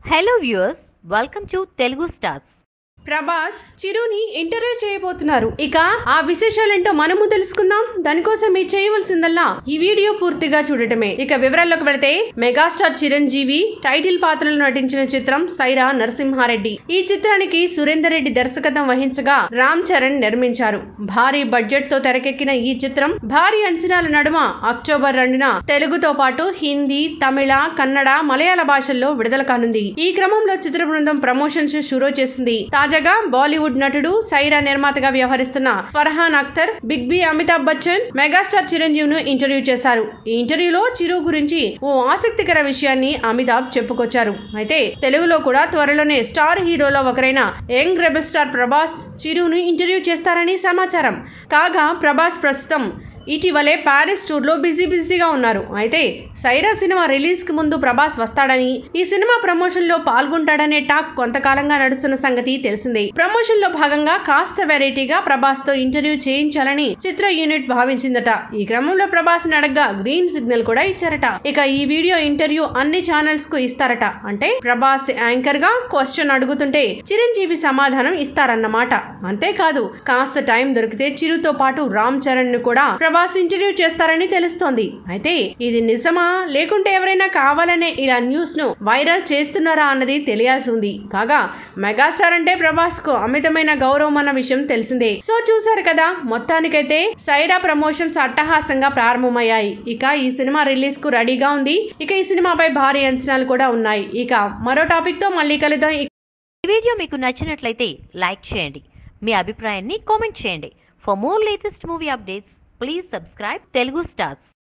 hello viewers welcome to Telugu stars Prabhas చిరుని interview చేయబోతున్నారు ఇక ఆ విశేషాలేంటో మనము తెలుసుకుందాం దానికోసం మీరు చేయవలసిందల్లా ఈ వీడియో పూర్తిగా చూడటమే ఇక వివరాల్లోకి వెళితే మెగాస్టార్ చిరంజీవి టైటిల్ పాత్రలో నటించిన చిత్రం సైరా నరసింహారెడ్డి ఈ చిత్రానికి సురేందర్ రెడ్డి దర్శకత్వం వహించగా రామ్ చరణ్ నిర్మించారు భారీ బడ్జెట్ తో తెరకెక్కిన ఈ చిత్రం భారీ అంచనాల నడుమ అక్టోబర్ రెండున తెలుగుతో పాటు హిందీ తమిళ కన్నడ మలయాళ భాషల్లో విడుదల కానుంది ఈ క్రమంలో చిత్ర బృందం ప్రమోషన్స్ షురూ చేసింది తాజాగా బాలీవుడ్ నటుడు సైరా నిర్మాతగా వ్యవహరిస్తున్న Farhan Akhtar big B Amitabh Bachchan megastar Chiranjeevi ను ఇంటర్వ్యూ చేశారు ఈ ఇంటర్వ్యూలో చిరు గురించి ఓ ఆసక్తికర విషయాన్ని అమితాబ్ చెప్పుకొచ్చారు అయితే తెలుగులో కూడా త్వరలోనే స్టార్ హీరోలో ఒకరైన యంగ్ రెబల్ స్టార్ ప్రభాస్ చిరును ఇంటర్వ్యూ చేస్తారని సమాచారం కాగా ప్రభాస్ ప్రస్తుతం ఇటీవలే ప్యారిస్ టూర్లో బిజీ బిజీగా ఉన్నారు అయితే సైరా సినిమా రిలీజ్ కి ముందు ప్రభాస్ వస్తాడని ఈ సినిమా ప్రమోషన్ లో పాల్గొంటాడనే టాక్ కొంతకాలంగా నడుస్తున్న సంగతి తెలిసిందే ప్రమోషన్ లో భాగంగా కాస్త వెరైటీగా ప్రభాస్ తో ఇంటర్వ్యూ చేయించాలని చిత్ర యూనిట్ భావించిందట ఈ క్రమంలో ప్రభాస్ అడగ్గా గ్రీన్ సిగ్నల్ కూడా ఇచ్చారట ఇక ఈ వీడియో ఇంటర్వ్యూ అన్ని ఛానల్స్ కు ఇస్తారట అంటే ప్రభాస్ యాంకర్ గా క్వశ్చన్ అడుగుతుంటే చిరంజీవి సమాధానం ఇస్తారన్నమాట అంతేకాదు కాస్త టైం దొరికితే చిరుతో పాటు రామ్ చరణ్ ను కూడా ప్రభాస్ ఇంటర్వ్యూ చేస్తారని తెలుస్తోంది అయితే ఇది నిజమా లేకుంటే ఎవరైనా కావాలనే ఇలా న్యూస్ ను వైరల్ చేస్తున్నారా అన్నది తెలియాల్సి ఉంది కాగా మెగాస్టార్ అంటే ప్రభాస్ కు అమితమైన గౌరవం అన్న విషయం తెలిసిందే సో చూసారు కదా మొత్తానికైతే సైరా ప్రమోషన్స్ అట్టహాసంగా ప్రారంభమయ్యాయి ఇక ఈ సినిమా రిలీజ్ కు రెడీగా ఉంది ఇక ఈ సినిమాపై భారీ అంచనాలు కూడా ఉన్నాయి ఇక మరో టాపిక్ తో మళ్ళీ కలుద్దాం ఈ వీడియో మీకు నచ్చినట్లయితే లైక్ చేయండి మీ అభిప్రాయాన్ని కామెంట్ చేయండి for more latest movie updates please subscribe Telugu stars